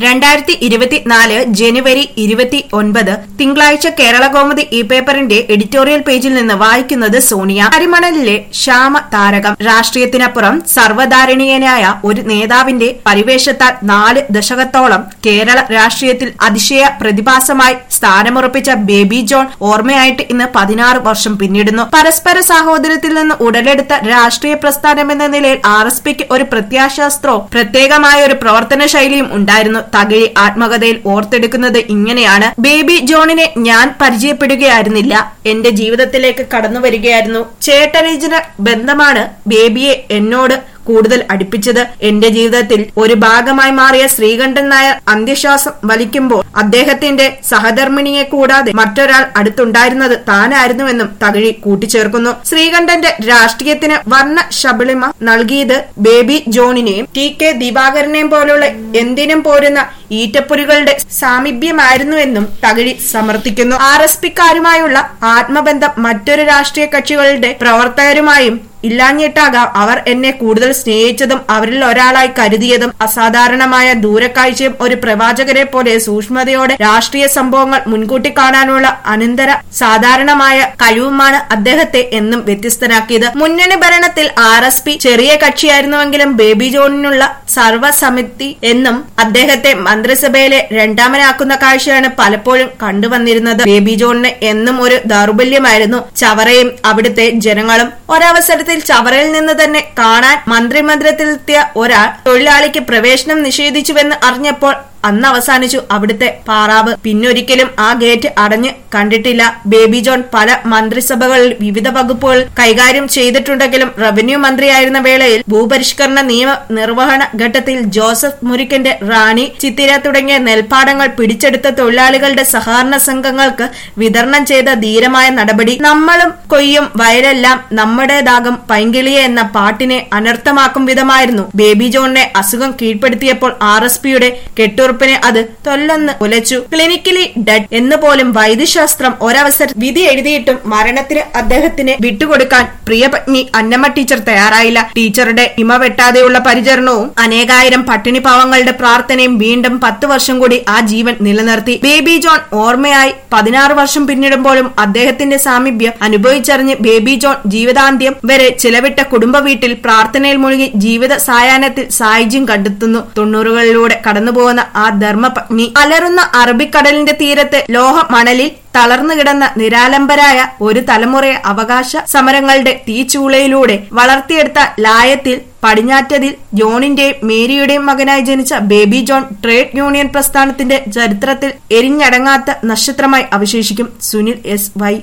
രണ്ടായിരത്തി ഇരുപത്തിനാല് ജനുവരി ഇരുപത്തി ഒൻപത് തിങ്കളാഴ്ച കേരള കൗമുദി ഈ പേപ്പറിന്റെ എഡിറ്റോറിയൽ പേജിൽ നിന്ന് വായിക്കുന്നത് സോണിയ അരിമണലിലെ ശ്യാമ താരകം രാഷ്ട്രീയത്തിനപ്പുറം സർവ്വധാരണീയനായ ഒരു നേതാവിന്റെ പരിവേഷത്താൽ നാല് ദശകത്തോളം കേരള രാഷ്ട്രീയത്തിൽ അതിശയ പ്രതിഭാസമായി സ്ഥാനമുറപ്പിച്ച ബേബി ജോൺ ഓർമ്മയായിട്ട് ഇന്ന് പതിനാറ് വർഷം പിന്നിടുന്നു പരസ്പര സാഹോദര്യത്തിൽ നിന്ന് ഉടലെടുത്ത രാഷ്ട്രീയ പ്രസ്ഥാനം എന്ന നിലയിൽ ആർ എസ് പിക്ക് ഒരു പ്രത്യാശാസ്ത്രവും പ്രത്യേകമായ ഒരു പ്രവർത്തന ശൈലിയും ഉണ്ടായിരുന്നു തകഴി ആത്മകഥയിൽ ഓർത്തെടുക്കുന്നത് ഇങ്ങനെയാണ് ബേബി ജോണിനെ ഞാൻ പരിചയപ്പെടുകയായിരുന്നില്ല എന്റെ ജീവിതത്തിലേക്ക് കടന്നു വരികയായിരുന്നു ചേട്ടനേജിന ബന്ധമാണ് ബേബിയെ എന്നോട് കൂടുതൽ അടുപ്പിച്ചത് എന്റെ ജീവിതത്തിൽ ഒരു ഭാഗമായി മാറിയ ശ്രീകണ്ഠൻ നായർ അന്ത്യശ്വാസം വലിക്കുമ്പോൾ അദ്ദേഹത്തിന്റെ സഹധർമ്മിണിയെ കൂടാതെ മറ്റൊരാൾ അടുത്തുണ്ടായിരുന്നത് താനായിരുന്നുവെന്നും തകഴി കൂട്ടിച്ചേർക്കുന്നു ശ്രീകണ്ഠന്റെ രാഷ്ട്രീയത്തിന് വർണ്ണ ശബളിമ നൽകിയത് ബേബി ജോണിനെയും ടി കെ ദിവാകരനെയും പോലുള്ള എന്തിനും പോരുന്ന ഈറ്റപ്പുലികളുടെ സാമീപ്യമായിരുന്നുവെന്നും തകഴി സമർത്ഥിക്കുന്നു ആർ എസ് പിക്കാരുമായുള്ള ആത്മബന്ധം മറ്റൊരു രാഷ്ട്രീയ കക്ഷികളുടെ പ്രവർത്തകരുമായും ഇല്ലാഞ്ഞിട്ടാകാം അവർ എന്നെ കൂടുതൽ സ്നേഹിച്ചതും അവരിൽ ഒരാളായി കരുതിയതും അസാധാരണമായ ദൂരക്കാഴ്ചയും ഒരു പ്രവാചകരെ പോലെ സൂക്ഷ്മതയോടെ രാഷ്ട്രീയ സംഭവങ്ങൾ മുൻകൂട്ടി കാണാനുള്ള അനന്തര സാധാരണമായ കഴിവുമാണ് അദ്ദേഹത്തെ എന്നും വ്യത്യസ്തനാക്കിയത് മുന്നണി ഭരണത്തിൽ ആർ എസ് പി ചെറിയ കക്ഷിയായിരുന്നുവെങ്കിലും ബേബി ജോണിനുള്ള സർവസമിതി എന്നും അദ്ദേഹത്തെ മന്ത്രിസഭയിലെ രണ്ടാമനാക്കുന്ന കാഴ്ചയാണ് പലപ്പോഴും കണ്ടുവന്നിരുന്നത് ബേബി ജോണിന് എന്നും ഒരു ദൗർബല്യമായിരുന്നു ചവറയും അവിടുത്തെ ജനങ്ങളും ഒരവസരത്തിൽ ചവറയിൽ നിന്ന് തന്നെ കാണാൻ മന്ത്രിമന്ദിരത്തിലെത്തിയ ഒരാൾ തൊഴിലാളിക്ക് പ്രവേശനം നിഷേധിച്ചുവെന്ന് അറിഞ്ഞപ്പോൾ അന്ന് അവസാനിച്ചു അവിടുത്തെ പാറാവ് പിന്നൊരിക്കലും ആ ഗേറ്റ് അടഞ്ഞ് കണ്ടിട്ടില്ല ബേബി ജോൺ പല മന്ത്രിസഭകളിൽ വിവിധ വകുപ്പുകൾ കൈകാര്യം ചെയ്തിട്ടുണ്ടെങ്കിലും റവന്യൂ മന്ത്രിയായിരുന്ന വേളയിൽ ഭൂപരിഷ്കരണ നിയമ നിർവഹണ ഘട്ടത്തിൽ ജോസഫ് മുരിക്കന്റെ റാണി ചിത്തിര തുടങ്ങിയ നെൽപ്പാടങ്ങൾ പിടിച്ചെടുത്ത തൊഴിലാളികളുടെ സഹകരണ സംഘങ്ങൾക്ക് വിതരണം ചെയ്ത ധീരമായ നടപടി നമ്മളും കൊയ്യും വയലെല്ലാം നമ്മുടേതാകും പൈങ്കിളിയെ എന്ന പാട്ടിനെ അനർത്ഥമാക്കും വിധമായിരുന്നു ബേബി ജോണിനെ അസുഖം കീഴ്പ്പെടുത്തിയപ്പോൾ ആർ എസ് പിയുടെ കെട്ടുറ ഉറപ്പിനെ അത് തൊല്ലെന്ന് ഉലച്ചു ക്ലിനിക്കലി ഡെഡ് എന്ന് പോലും വൈദ്യശാസ്ത്രം ഒരവസരം വിധി എഴുതിയിട്ടും മരണത്തിന് അദ്ദേഹത്തിന് വിട്ടുകൊടുക്കാൻ പ്രിയപത്നി അന്നമ്മ ടീച്ചർ തയ്യാറായില്ല ടീച്ചറുടെ ഇമ വെട്ടാതെയുള്ള പരിചരണവും അനേകായിരം പട്ടിണി പാവങ്ങളുടെ പ്രാർത്ഥനയും വീണ്ടും പത്ത് വർഷം കൂടി ആ ജീവൻ നിലനിർത്തി ബേബി ജോൺ ഓർമ്മയായി പതിനാറ് വർഷം പിന്നിടുമ്പോഴും അദ്ദേഹത്തിന്റെ സാമീപ്യം അനുഭവിച്ചറിഞ്ഞ് ബേബി ജോൺ ജീവിതാന്ത്യം വരെ ചിലവിട്ട കുടുംബ വീട്ടിൽ പ്രാർത്ഥനയിൽ മുഴുകി ജീവിത സായാഹ്നത്തിൽ സായുജ്യം കണ്ടെത്തുന്നു തൊണ്ണൂറുകളിലൂടെ കടന്നുപോകുന്ന ആ ധർമ്മപത്നി അലറുന്ന അറബിക്കടലിന്റെ തീരത്ത് ലോഹ മണലിൽ തളർന്നു കിടന്ന നിരാലംബരായ ഒരു തലമുറയെ അവകാശ സമരങ്ങളുടെ തീച്ചൂളയിലൂടെ വളർത്തിയെടുത്ത ലായത്തിൽ പടിഞ്ഞാറ്റതിൽ ജോണിന്റെയും മേരിയുടെയും മകനായി ജനിച്ച ബേബി ജോൺ ട്രേഡ് യൂണിയൻ പ്രസ്ഥാനത്തിന്റെ ചരിത്രത്തിൽ എരിഞ്ഞടങ്ങാത്ത നക്ഷത്രമായി അവശേഷിക്കും സുനിൽ എസ് വൈ